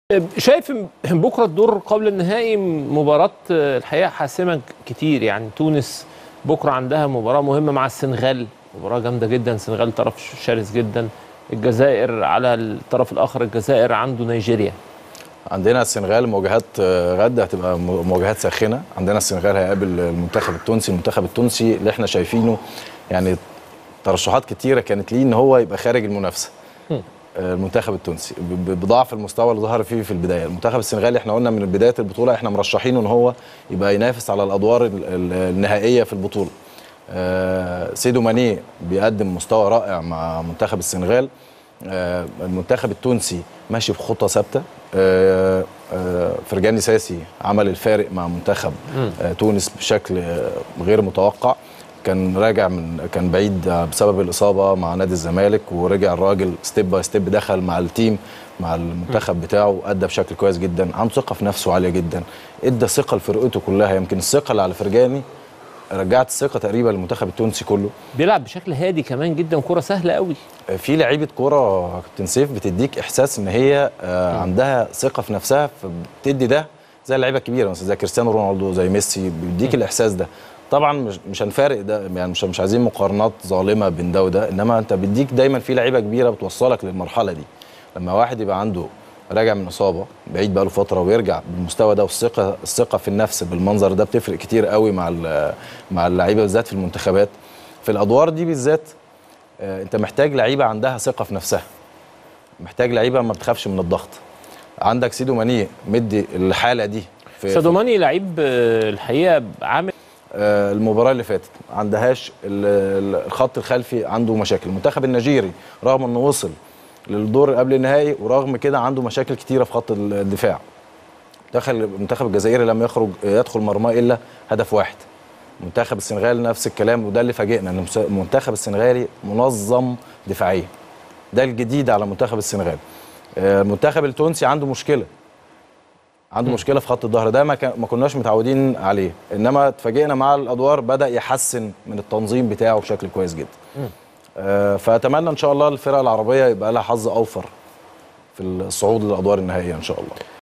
شايف بكره الدور قبل النهائي مباراه الحقيقه حاسمه كتير يعني تونس بكره عندها مباراه مهمه مع السنغال مباراه جامده جدا السنغال طرف شرس جدا الجزائر على الطرف الاخر الجزائر عنده نيجيريا عندنا السنغال مواجهات غد هتبقى مواجهات ساخنه عندنا السنغال هيقابل المنتخب التونسي المنتخب التونسي اللي احنا شايفينه يعني ترشحات كتيره كانت ليه ان هو يبقى خارج المنافسه المنتخب التونسي بضعف المستوى اللي ظهر فيه في البدايه المنتخب السنغالي احنا قلنا من بدايه البطوله احنا مرشحينه ان هو يبقى ينافس على الادوار النهائيه في البطوله سيدو ماني بيقدم مستوى رائع مع منتخب السنغال المنتخب التونسي ماشي بخطه ثابته فرجاني ساسي عمل الفارق مع منتخب تونس بشكل غير متوقع كان راجع من كان بعيد بسبب الاصابه مع نادي الزمالك ورجع الراجل ستيب باي ستيب دخل مع التيم مع المنتخب بتاعه ادى بشكل كويس جدا عنده ثقه في نفسه عاليه جدا ادى ثقه لفرقته كلها يمكن الثقه اللي على فرجاني رجعت الثقه تقريبا للمنتخب التونسي كله بيلعب بشكل هادي كمان جدا كره سهله قوي في لعيبه كوره كابتن سيف بتديك احساس ان هي عندها ثقه في نفسها فبتدي ده زي اللعيبه الكبيره مثلا زي كريستيانو رونالدو زي ميسي بيديك الاحساس ده طبعا مش مش هنفارق ده يعني مش مش عايزين مقارنات ظالمه بين ده وده انما انت بيديك دايما في لعيبه كبيره بتوصلك للمرحله دي لما واحد يبقى عنده راجع من اصابه بعيد بقاله فتره ويرجع بالمستوى ده والثقه الثقه في النفس بالمنظر ده بتفرق كتير قوي مع مع اللعيبه بالذات في المنتخبات في الادوار دي بالذات آه انت محتاج لعيبه عندها ثقه في نفسها محتاج لعيبه ما بتخافش من الضغط عندك سيدو ماني مدي الحاله دي في سيدو ماني لعيب الحقيقه عامل المباراه اللي فاتت ما عندهاش الخط الخلفي عنده مشاكل المنتخب النيجيري رغم انه وصل للدور قبل النهائي ورغم كده عنده مشاكل كتيره في خط الدفاع دخل المنتخب الجزائري لم يخرج يدخل مرماه الا هدف واحد منتخب السنغال نفس الكلام وده اللي فاجئنا ان المنتخب السنغالي منظم دفاعيا ده الجديد على منتخب السنغال المنتخب التونسي عنده مشكله عنده مشكله في خط الظهر ده ما, ما كناش متعودين عليه انما اتفاجئنا مع الادوار بدا يحسن من التنظيم بتاعه بشكل كويس جدا آه فاتمنى ان شاء الله الفرق العربيه يبقى لها حظ اوفر في الصعود للادوار النهائيه ان شاء الله